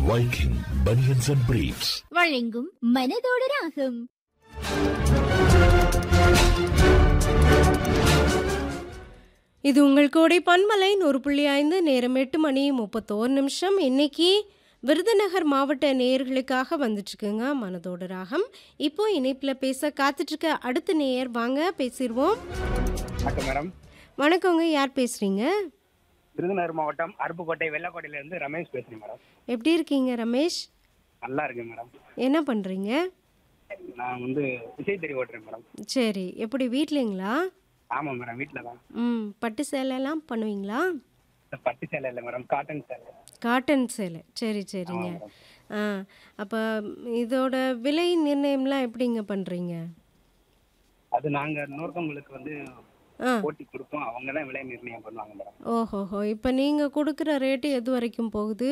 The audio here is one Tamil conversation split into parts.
Viking Bunions and Briefs. வழங்கும் மனதோட ராகம் இது உங்கள் கோடை பன்மலை ஒரு புள்ளி ஐந்து நேரம் எட்டு மணி முப்பத்தோரு நிமிஷம் இன்னைக்கு விருதுநகர் மாவட்ட நேயர்களுக்காக வந்துட்டுருக்குங்க மனதோட ராகம் இப்போ இணைப்பில் பேச காத்துட்ருக்க அடுத்த நேயர் வாங்க பேசிடுவோம் வணக்கம் மேடம் வணக்கங்க யார் பேசுகிறீங்க விருதுநகர் மாவட்டம் அருப்புக்கோட்டை வெள்ளக்கோட்டையில இருந்து ரமேஷ் பேசுறேன் மேடம் எப்படி இருக்கீங்க ரமேஷ் நல்லா இருக்கேன் மேடம் என்ன பண்ணுறீங்க நான் வந்து விசைத்தறி ஓட்டுறேன் மேடம் சரி எப்படி வீட்லைங்களா ஆமா மேடம் வீட்டில் தான் ம் பட்டு சேலைலாம் பண்ணுவீங்களா இந்த பட்டு சேலை இல்லை மேடம் காட்டன் சேலை காட்டன் சேலை சரி சரிங்க ஆ அப்போ இதோட விலை நிர்ணயம்லாம் எப்படிங்க பண்ணுறீங்க அது நாங்க இன்னொருத்தவங்களுக்கு வந்து ஆ போட்டி கொடுப்போம் அவங்க தான் விலை நிர்ணயம் பண்ணுவாங்க மேடம் ஓஹோஹோ இப்போ நீங்கள் கொடுக்குற ரேட்டு எது வரைக்கும் போகுது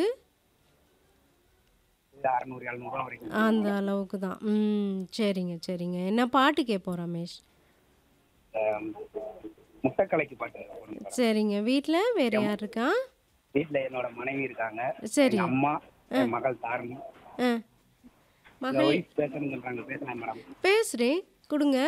இது அறநூறு எழுநூறுவா வரைக்கும் அந்த அளவுக்கு தான் ம் சரிங்க சரிங்க என்ன பாட்டு கேட்போம் ரமேஷ் ஆம், முட்டைக்கலைக்கு பாட்டு போடணும் மேடம் சரிங்க வீட்டில் வேறு யார் இருக்கா வீட்டில் என்னோட மனைவி இருக்காங்க சரி எங்க அம்மா என் மகள் தாரணி ஆ எங்க மகள் ஒய்ஃப் பேசணும்னு சொல்றாங்க பேசலாம் மேடம் பேசுகிறேன் கொடுங்க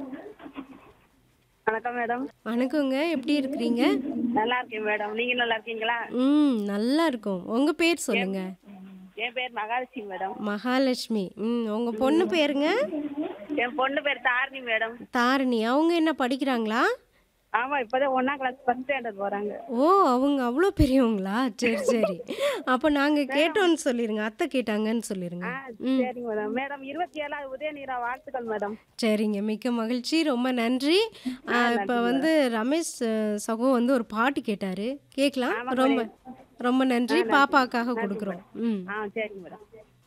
வணக்கம் மேடம் வணக்கங்க எப்படி இருக்கிறீங்க நல்லா இருக்கேன் மேடம் நீங்க நல்லா இருக்கீங்களா ம் நல்லா இருக்கும் உங்கள் பேர் சொல்லுங்கள் என் பேர் மகாலட்சுமி மேடம் மகாலட்சுமி ம் உங்கள் பொண்ணு பேருங்க என் பொண்ணு பேர் தாரணி மேடம் தாரணி அவங்க என்ன படிக்கிறாங்களா ஆமா இப்பதான் ஒன்னாம் கிளாஸ் ஃபர்ஸ்ட் ஸ்டாண்டர்ட் போறாங்க ஓ அவங்க அவ்வளோ பெரியவங்களா சரி சரி அப்போ நாங்கள் கேட்டோன்னு சொல்லிடுங்க அத்தை கேட்டாங்கன்னு சொல்லிடுங்க ஆ சரிங்க மேடம் மேடம் இருபத்தி ஏழாவது உதயநீரா வாழ்த்துக்கள் மேடம் சரிங்க மிக்க மகிழ்ச்சி ரொம்ப நன்றி இப்போ வந்து ரமேஷ் அஹ், சகோ வந்து ஒரு பாட்டு கேட்டாரு கேட்கலாம் ரொம்ப ரொம்ப நன்றி பாப்பாக்காக கொடுக்குறோம் ம் ஆ சரிங்க மேடம்